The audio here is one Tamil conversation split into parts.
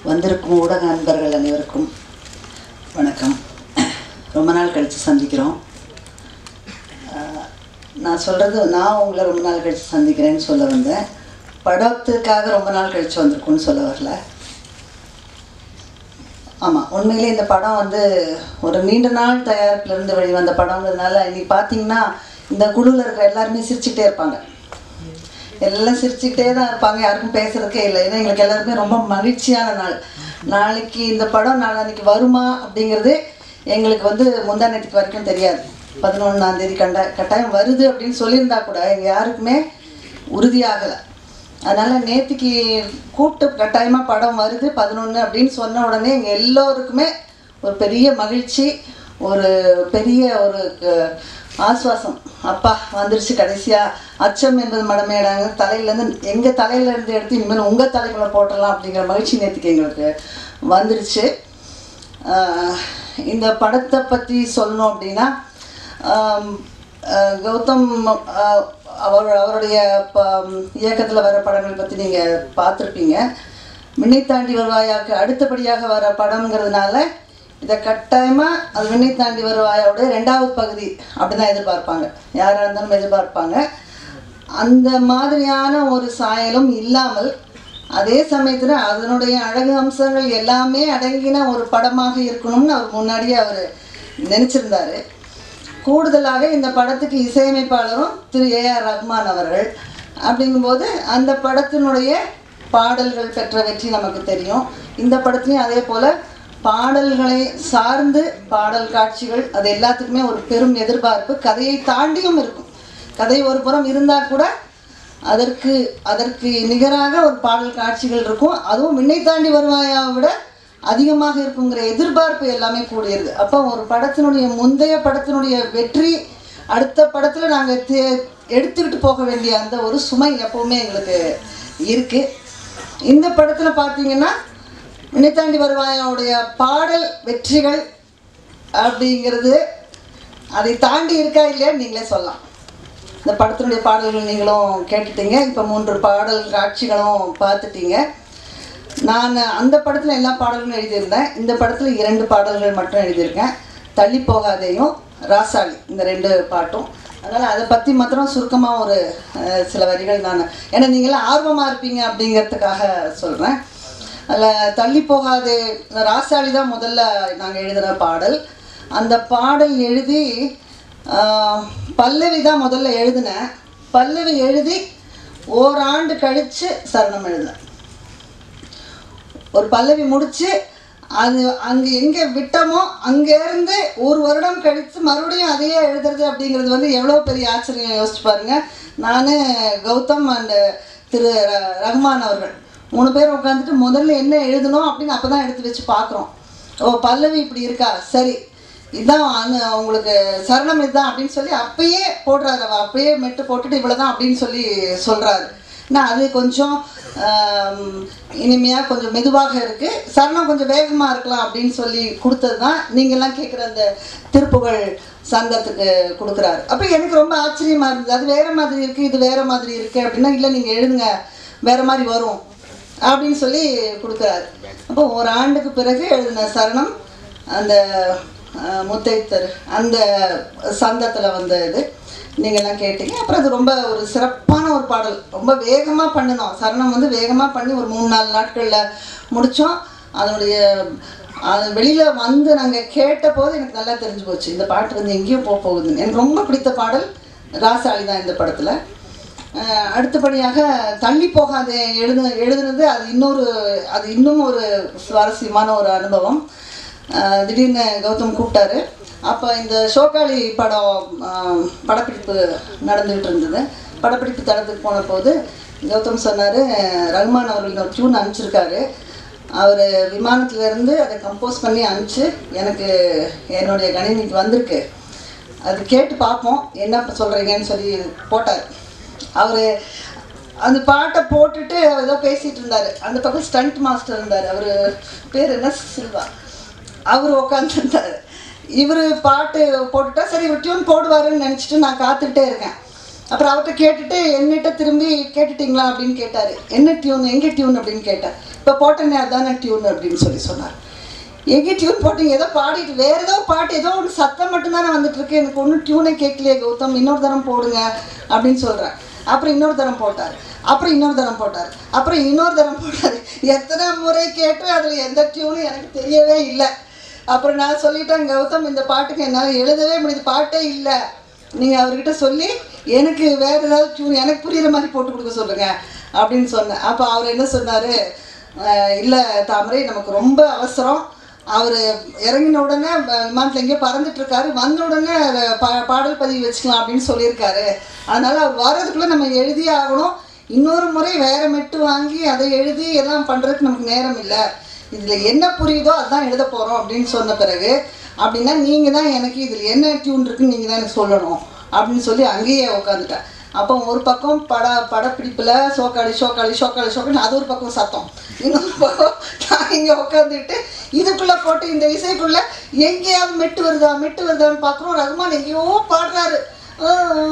வந்திருக்கும் ஊடக நண்பர்கள் அனைவருக்கும் வணக்கம் ரொம்ப நாள் கழித்து சந்திக்கிறோம் ஆஹ், நான் சொல்கிறது நான் உங்களை ரொம்ப நாள் கழித்து சந்திக்கிறேன்னு சொல்ல வந்தேன் படத்துக்காக ரொம்ப நாள் கழித்து வந்திருக்கும்னு சொல்ல வரல ஆமாம் உண்மையிலே இந்த படம் வந்து ஒரு நீண்ட நாள் தயாரிப்பிலிருந்து வெளிவந்த படங்கிறதுனால இன்னைக்கு பார்த்தீங்கன்னா இந்த குழுவில் இருக்கிற எல்லாருமே சிரிச்சுக்கிட்டே இருப்பாங்க எல்லாம் சிரிச்சுக்கிட்டே தான் இருப்பாங்க யாருக்கும் பேசுறதுக்கே இல்லை ஏன்னா எங்களுக்கு எல்லாருக்குமே ரொம்ப மகிழ்ச்சியான நாள் நாளைக்கு இந்த படம் நாளைக்கு வருமா அப்படிங்கிறது எங்களுக்கு வந்து முந்தா நேற்றுக்கு வரைக்கும் தெரியாது பதினொன்றாம் தேதி கண்ட கட்டாயம் வருது அப்படின்னு சொல்லியிருந்தா கூட எங்கள் யாருக்குமே உறுதியாகலை அதனால் நேற்றுக்கு கூப்பிட்டு கட்டாயமாக படம் வருது பதினொன்று அப்படின்னு சொன்ன உடனே எங்கள் எல்லோருக்குமே ஒரு பெரிய மகிழ்ச்சி ஒரு பெரிய ஒரு க- ஆஸ்வாசம் அப்பா வந்துருச்சு கடைசியாக அச்சம் என்பது மடமேடாங்க தலையிலேருந்து எங்கள் தலையிலேருந்து எடுத்து இனிமேல் உங்கள் தலைக்குள்ளே போட்டுடலாம் அப்படிங்கிற மகிழ்ச்சி நேற்றுக்கு எங்களுக்கு வந்துருச்சு ஆஹ் இந்த படத்தை பற்றி சொல்லணும் அப்படின்னா ஆம், ஆஹ் கௌதம் ஆஹ் அவர் அவருடைய இயக்கத்தில் வர படங்கள் பற்றி நீங்கள் பார்த்துருப்பீங்க விண்ணை தாண்டி வருவாயாக்கு அடுத்தபடியாக வர படம்ங்கிறதுனால இதை கட்டாயமாக அது விண்ணை தாண்டி வருவாயோட ரெண்டாவது பகுதி அப்படி தான் எதிர்பார்ப்பாங்க யாராக இருந்தாலும் எதிர்பார்ப்பாங்க அந்த மாதிரியான ஒரு சாயலும் இல்லாமல் அதே சமயத்தில் அதனுடைய அழகு அம்சங்கள் எல்லாமே அடங்கின ஒரு படமாக இருக்கணும்னு அவர் முன்னாடியே அவர் நினச்சிருந்தாரு கூடுதலாக இந்த படத்துக்கு இசையமைப்பாளரும் திரு ஏஆர் ரஹ்மான் அவர்கள் அப்படிங்கும்போது அந்த படத்தினுடைய பாடல்கள் பெற்ற வெற்றி நமக்கு தெரியும் இந்த படத்துலையும் அதே போல் பாடல்களை சார்ந்து பாடல் காட்சிகள் அது எல்லாத்துக்குமே ஒரு பெரும் எதிர்பார்ப்பு கதையை தாண்டியும் இருக்கும் கதை ஒரு புறம் இருந்தால் கூட அதற்கு அதற்கு நிகராக ஒரு பாடல் காட்சிகள் இருக்கும் அதுவும் விண்ணை தாண்டி வருவாயாவை விட அதிகமாக இருக்குங்கிற எதிர்பார்ப்பு எல்லாமே கூடியது அப்போ ஒரு படத்தினுடைய முந்தைய படத்தினுடைய வெற்றி அடுத்த படத்தில் நாங்கள் தே எடுத்துக்கிட்டு போக வேண்டிய அந்த ஒரு சுமை எப்போவுமே எங்களுக்கு இருக்குது இந்த படத்தில் பார்த்தீங்கன்னா விண்ணை தாண்டி வருவாயாவுடைய பாடல் வெற்றிகள் அப்படிங்கிறது அதை தாண்டி இருக்கா இல்லையா நீங்களே சொல்லலாம் இந்த படத்தினுடைய பாடல்கள் நீங்களும் கேட்டுட்டீங்க இப்போ மூன்று பாடல் காட்சிகளும் பார்த்துட்டீங்க நான் அந்த படத்தில் எல்லா பாடல்களும் எழுதியிருந்தேன் இந்த படத்தில் இரண்டு பாடல்கள் மட்டும் எழுதியிருக்கேன் தள்ளி போகாதேயும் ராசாளி இந்த ரெண்டு பாட்டும் அதனால் அதை பற்றி மாத்திரம் சுருக்கமாக ஒரு அஹ், சில வரிகள் நான் ஏன்னா நீங்களாம் ஆர்வமாக இருப்பீங்க அப்படிங்கிறதுக்காக சொல்கிறேன் அதில் தள்ளி போகாதே ராசாளி தான் முதல்ல நாங்கள் எழுதின பாடல் அந்த பாடல் எழுதி ஆஹ், பல்லவி தான் முதல்ல எழுதினேன் பல்லவி எழுதி ஓராண்டு கழித்து சரணம் எழுதினேன் ஒரு பல்லவி முடிச்சு அது அங்கே எங்கே விட்டோமோ அங்கேருந்து ஒரு வருடம் கழித்து மறுபடியும் அதையே எழுதுறது அப்படிங்கிறது வந்து எவ்வளோ பெரிய ஆச்சரியம் யோசிச்சு பாருங்க நான் கௌதம் அண்டு திரு ர- ரஹ்மான் அவர்கள் மூணு பேர் உட்காந்துட்டு முதல்ல என்ன எழுதணும் அப்படின்னு அப்போ தான் எடுத்து வச்சு பார்க்குறோம் ஓ பல்லவி இப்படி இருக்கா சரி இதான் அனு- உங்களுக்கு சரணம் இதுதான் அப்படின்னு சொல்லி அப்பயே போடுறாரு அவர் அப்பயே மெட்டு போட்டுட்டு இவ்வளோதான் அப்படின்னு சொல்லி சொல்கிறாரு நான் அது கொஞ்சம் இனிமையாக கொஞ்சம் மெதுவாக இருக்குது சரணம் கொஞ்சம் வேகமாக இருக்கலாம் அப்படின்னு சொல்லி கொடுத்தது தான் நீங்கள்லாம் கேட்குற அந்த திருப்புகழ் சங்கத்துக்கு கொடுக்குறாரு அப்போ எனக்கு ரொம்ப ஆச்சரியமாக இருந்தது அது வேறு மாதிரி இருக்குது இது வேறு மாதிரி இருக்குது அப்படின்னா இல்லை நீங்கள் எழுதுங்க வேறு மாதிரி வரும் அப்படின்னு சொல்லி கொடுக்குறாரு அப்போ ஒரு ஆண்டுக்கு பிறகு எழுதின சரணம் அந்த அஹ், முத்தைத்தர் அந்த சந்தத்தில் வந்த இது நீங்கள்லாம் கேட்டீங்க அப்புறம் அது ரொம்ப ஒரு சிறப்பான ஒரு பாடல் ரொம்ப வேகமாக பண்ணினோம் சரணம் வந்து வேகமாக பண்ணி ஒரு மூணு நாலு நாட்களில் முடித்தோம் அதனுடைய அது வெளியில் வந்து நாங்கள் கேட்ட போது எனக்கு நல்லா தெரிஞ்சு போச்சு இந்த பாட்டு வந்து எங்கேயோ போக போகுதுன்னு எனக்கு ரொம்ப பிடித்த பாடல் ராசாளி தான் இந்த படத்தில் அஹ் அடுத்தபடியாக தள்ளி போகாத எழுது எழுதுனது அது இன்னொரு அது இன்னும் ஒரு சுவாரஸ்யமான ஒரு அனுபவம் அஹ் திடீர்னு கௌதம் கூப்பிட்டாரு அப்போ இந்த ஷோக்காளி படம் அஹ் படப்பிடிப்பு நடந்துகிட்டு இருந்தது படப்பிடிப்பு தளத்துக்கு போன போது கௌதம் சொன்னார் ரகுமான் அவர்கள் ஒரு டியூன் அனுப்பிச்சிருக்காரு அவர் விமானத்துலேருந்து அதை கம்போஸ் பண்ணி அனுப்பிச்சு எனக்கு என்னுடைய கணினிக்கு வந்திருக்கு அது கேட்டு பார்ப்போம் என்ன சொல்கிறீங்கன்னு சொல்லி போட்டார் அவர் அந்த பாட்டை போட்டுட்டு அவர் ஏதோ பேசிகிட்டு இருந்தார் அந்த பக்கம் ஸ்டண்ட் மாஸ்டர் இருந்தார் அவர் பேர் என்ன சில்வா அவர் உட்காந்துருந்தார் இவர் பாட்டு போட்டுட்டா சரி இவர் டியூன் போடுவாருன்னு நினச்சிட்டு நான் காத்துக்கிட்டே இருக்கேன் அப்புறம் அவர்கிட்ட கேட்டுட்டு என்னிட்ட திரும்பி கேட்டுட்டீங்களா அப்படின்னு கேட்டார் என்ன டியூன் எங்கே டியூன் அப்படின்னு கேட்டார் இப்போ போட்டேனே அதானே டியூன் அப்படின்னு சொல்லி சொன்னார் எங்கே டியூன் போட்டீங்க ஏதோ பாடிட்டு வேற ஏதோ பாட்டு ஏதோ ஒன்று சத்தம் மட்டும்தானே வந்துட்டு இருக்கு எனக்கு ஒன்றும் டியூனே கேட்கலையே கௌதம் இன்னொரு தரம் போடுங்க அப்படின்னு சொல்கிறேன் அப்புறம் இன்னொரு தரம் போட்டார் அப்புறம் இன்னொரு தரம் போட்டார் அப்புறம் இன்னொரு தரம் போட்டார் எத்தனை முறை கேட்டு அதில் எந்த டியூனும் எனக்கு தெரியவே இல்லை அப்புறம் நான் சொல்லிட்டேன் கௌதம் இந்த பாட்டுக்கு என்னால் எழுதவே முடியுது பாட்டே இல்லை நீங்கள் அவர்கிட்ட சொல்லி எனக்கு வேற ஏதாவது டியூன் எனக்கு புரியுற மாதிரி போட்டு கொடுக்க சொல்லுங்க அப்படின்னு சொன்னேன் அப்போ அவர் என்ன சொன்னார் இல்லை தாமரை நமக்கு ரொம்ப அவசரம் அவர் இறங்கின உடனே வ- விமானத்துல எங்கேயோ பறந்துட்டு இருக்காரு வந்த உடனே பா பாடல் பதிவு வச்சுக்கலாம் அப்படின்னு சொல்லியிருக்காரு அதனால அவர் வர்றதுக்குள்ளே நம்ம எழுதியே ஆகணும் இன்னொரு முறை வேற மெட்டு வாங்கி அதை எழுதி எல்லாம் பண்ணுறதுக்கு நமக்கு நேரம் இல்லை இதில் என்ன புரியுதோ அதான் எழுத போகிறோம் அப்படின்னு சொன்ன பிறகு அப்படின்னா நீங்கள் தான் எனக்கு இதில் என்ன டியூன் இருக்குன்னு நீங்கள் தான் எனக்கு சொல்லணும் அப்படின்னு சொல்லி அங்கேயே உட்காந்துட்டேன் அப்போ ஒரு பக்கம் பட படப்பிடிப்பில் சோக்காளி சோக்காளி சோக்காளி சோக்காளி அது ஒரு பக்கம் சத்தம் இன்னொரு பக்கம் நான் இங்கே உட்காந்துட்டு இதுக்குள்ளே போட்டு இந்த இசைக்குள்ளே எங்கேயாவது மெட்டு வருதா மெட்டு வருதான்னு பார்க்குறோம் ரகுமான் எங்கேயோ பாடுறாரு ஆ,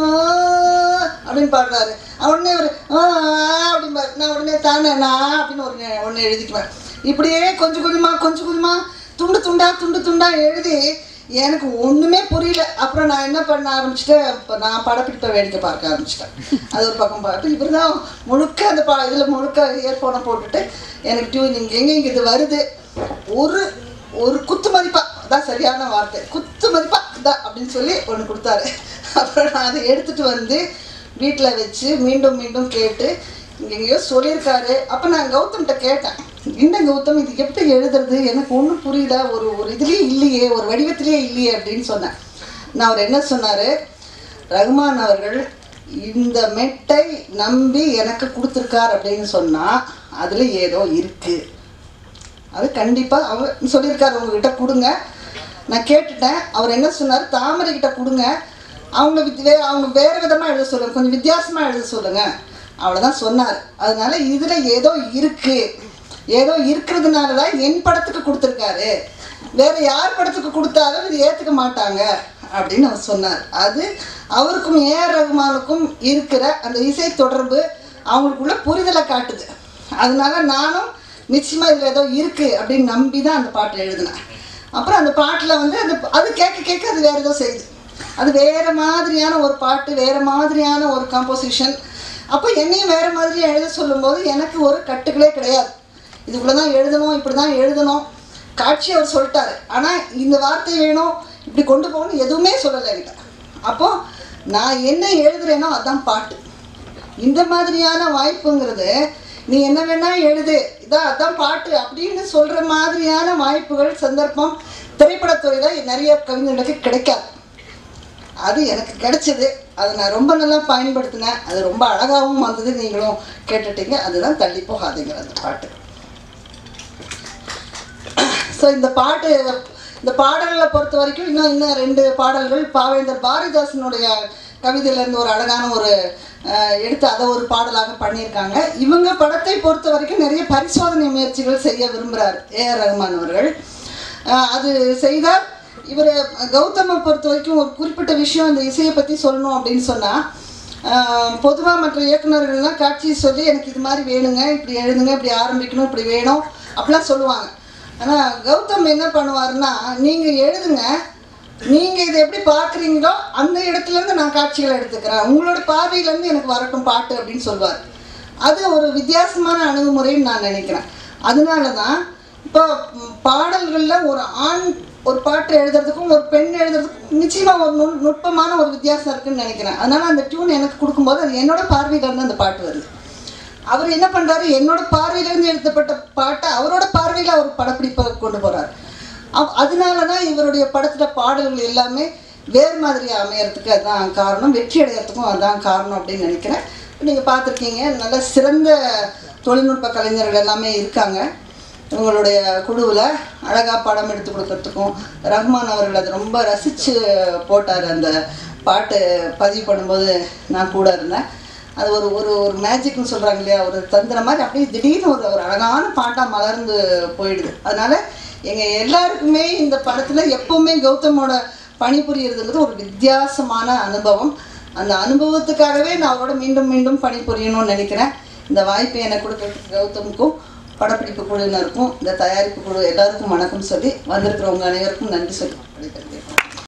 அப்படின்னு பாடுறாரு உடனே ஒரு ஆ, அப்படிம்பாரு நான் உடனே தானே நான் அப்படின்னு ஒரு ஒன்று எழுதிக்குவேன் இப்படியே கொஞ்சம் கொஞ்சமாக கொஞ்சம் கொஞ்சமாக துண்டு துண்டா துண்டு துண்டா எழுதி எனக்கு ஒன்றுமே புரியல அப்புறம் நான் என்ன பண்ண ஆரம்பிச்சிட்டேன் இப்போ நான் படப்பிடிப்பை வேடிக்கை பார்க்க ஆரம்பிச்சிட்டேன் அது ஒரு பக்கம் பார்த்து இவர் தான் முழுக்க அந்த பா இதில் முழுக்க இயர்ஃபோனை போட்டுட்டு எனக்கு டியூனிங் எங்கே இங்கே இது வருது ஒரு ஒரு குத்து மதிப்பா அதான் சரியான வார்த்தை குத்து மதிப்பா இதான் அப்படின்னு சொல்லி ஒன்று கொடுத்தாரு அப்புறம் நான் அதை எடுத்துகிட்டு வந்து வீட்டில் வச்சு மீண்டும் மீண்டும் கேட்டு இங்க எங்கேயோ சொல்லியிருக்காரு அப்போ நான் கௌதம்கிட்ட கேட்டேன் என்ன கௌதம் இது எப்படி எழுதுறது எனக்கு ஒன்றும் புரியல ஒரு ஒரு இதுலேயே இல்லையே ஒரு வடிவத்திலேயே இல்லையே அப்படின்னு சொன்னேன் நான் அவர் என்ன சொன்னார் ரகுமான் அவர்கள் இந்த மெட்டை நம்பி எனக்கு கொடுத்துருக்கார் அப்படின்னு சொன்னால் அதில் ஏதோ இருக்குது அது கண்டிப்பாக அவர் சொல்லியிருக்காரு உங்ககிட்ட கொடுங்க நான் கேட்டுட்டேன் அவர் என்ன சொன்னார் தாமரை கிட்ட கொடுங்க அவங்க வித் வே அவங்க வேறு விதமாக எழுத சொல்லுங்க கொஞ்சம் வித்தியாசமாக எழுத சொல்லுங்க அவ்வளோதான் சொன்னார் அதனால இதில் ஏதோ இருக்குது ஏதோ இருக்கிறதுனால தான் என் படத்துக்கு கொடுத்துருக்காரு வேற யார் படத்துக்கு கொடுத்தாலும் இது ஏற்றுக்க மாட்டாங்க அப்படின்னு அவர் சொன்னார் அது அவருக்கும் ஏஆர் ரகுமானுக்கும் இருக்கிற அந்த இசை தொடர்பு அவங்களுக்குள்ள புரிதலை காட்டுது அதனால நானும் நிச்சயமாக இதில் ஏதோ இருக்குது அப்படின்னு நம்பி தான் அந்த பாட்டை எழுதினேன் அப்புறம் அந்த பாட்டில் வந்து அந்த அது கேட்க கேட்க அது வேறு ஏதோ செய்யுது அது வேறு மாதிரியான ஒரு பாட்டு வேறு மாதிரியான ஒரு காம்போசிஷன் அப்போ என்னையும் வேறு மாதிரி எழுத சொல்லும்போது எனக்கு ஒரு கட்டுகளே கிடையாது இதுக்குள்ளே தான் எழுதணும் இப்படி தான் எழுதணும் காட்சி அவர் சொல்லிட்டாரு ஆனால் இந்த வார்த்தை வேணும் இப்படி கொண்டு போகணும் எதுவுமே சொல்லலை என்கிட்ட அப்போது நான் என்ன எழுதுறேனோ அதான் பாட்டு இந்த மாதிரியான வாய்ப்புங்கிறது நீ என்ன வேணா எழுது இதான் அதான் பாட்டு அப்படின்னு சொல்ற மாதிரியான வாய்ப்புகள் சந்தர்ப்பம் திரைப்படத்துறையில் நிறைய கவிஞர்களுக்கு கிடைக்காது அது எனக்கு கிடைச்சது அதை நான் ரொம்ப நல்லா பயன்படுத்தினேன் அது ரொம்ப அழகாகவும் வந்தது நீங்களும் கேட்டுட்டீங்க அதுதான் தள்ளி போகாதீங்க அந்த பாட்டு ஸோ இந்த பாட்டு இந்த பாடல்களை பொறுத்த வரைக்கும் இன்னும் இன்னும் ரெண்டு பாடல்கள் பாவேந்தர் பாரதிதாசனுடைய கவிதையிலேருந்து ஒரு அழகான ஒரு அஹ், எடுத்து அதை ஒரு பாடலாக பண்ணியிருக்காங்க இவங்க படத்தை பொறுத்த வரைக்கும் நிறைய பரிசோதனை முயற்சிகள் செய்ய விரும்புகிறார் ஏஆர் ரஹ்மான் அவர்கள் அஹ், அது செய்தால் இவர் கௌதமை பொறுத்த வரைக்கும் ஒரு குறிப்பிட்ட விஷயம் இந்த இசையை பற்றி சொல்லணும் அப்படின்னு சொன்னால் பொதுவாக மற்ற இயக்குனர்கள்லாம் காட்சி சொல்லி எனக்கு இது மாதிரி வேணுங்க இப்படி எழுதுங்க இப்படி ஆரம்பிக்கணும் இப்படி வேணும் அப்படிலாம் சொல்லுவாங்க ஆனால் கௌதம் என்ன பண்ணுவாருன்னா நீங்கள் எழுதுங்க நீங்கள் இதை எப்படி பார்க்குறீங்களோ அந்த இடத்துலேருந்து நான் காட்சிகளை எடுத்துக்கிறேன் உங்களோட பார்வையிலேருந்து எனக்கு வரட்டும் பாட்டு அப்படின்னு சொல்லுவார் அது ஒரு வித்தியாசமான அணுகுமுறைன்னு நான் நினைக்கிறேன் அதனால தான் இப்போ ம், பாடல்கள்ல ஒரு ஆண் ஒரு பாட்டு எழுதுறதுக்கும் ஒரு பெண் எழுதுறதுக்கும் நிச்சயமாக ஒரு நுண் நுட்பமான ஒரு வித்தியாசம் இருக்குன்னு நினைக்கிறேன் அதனால அந்த டியூன் எனக்கு கொடுக்கும்போது அது என்னோட பார்வையிலேருந்து அந்த பாட்டு வருது அவர் என்ன பண்றாரு என்னோட பார்வையிலேருந்து எழுதப்பட்ட பாட்டை அவரோட பார்வையில் அவர் படப்பிடிப்பை கொண்டு போறாரு அவ் அதனால தான் இவருடைய படத்தில் பாடல்கள் எல்லாமே வேறு மாதிரி அமையறதுக்கு அதான் காரணம் வெற்றி அடையறதுக்கும் அதான் காரணம் அப்படின்னு நினைக்கிறேன் நீங்கள் பார்த்துருக்கீங்க நல்ல சிறந்த தொழில்நுட்ப கலைஞர்கள் எல்லாமே இருக்காங்க இவங்களுடைய குழுவில் அழகாக படம் எடுத்து கொடுக்கறதுக்கும் ரஹ்மான் அவர்கள் அதை ரொம்ப ரசித்து போட்டார் அந்த பாட்டு பதிவு பண்ணும்போது நான் கூட இருந்தேன் அது ஒரு ஒரு ஒரு மேஜிக்னு சொல்கிறாங்க இல்லையா ஒரு தந்திர மாதிரி அப்படியே திடீர்னு ஒரு ஒரு அழகான பாட்டாக மலர்ந்து போயிடுது அதனால் எங்கள் எல்லாருக்குமே இந்த படத்தில் எப்போவுமே கௌதமோட பணிபுரியறதுங்கிறது ஒரு வித்தியாசமான அனுபவம் அந்த அனுபவத்துக்காகவே நான் அவரோட மீண்டும் மீண்டும் பணிபுரியணும்னு நினைக்கிறேன் இந்த வாய்ப்பை எனக்கு கொடுக்கறதுக்கு கௌதமுக்கும் படப்பிடிப்பு குழுவினருக்கும் இந்த தயாரிப்பு குழு எல்லாருக்கும் வணக்கம் சொல்லி வந்திருக்கிறவங்க அனைவருக்கும் நன்றி சொல்லி விடைபெறுகிறேன்.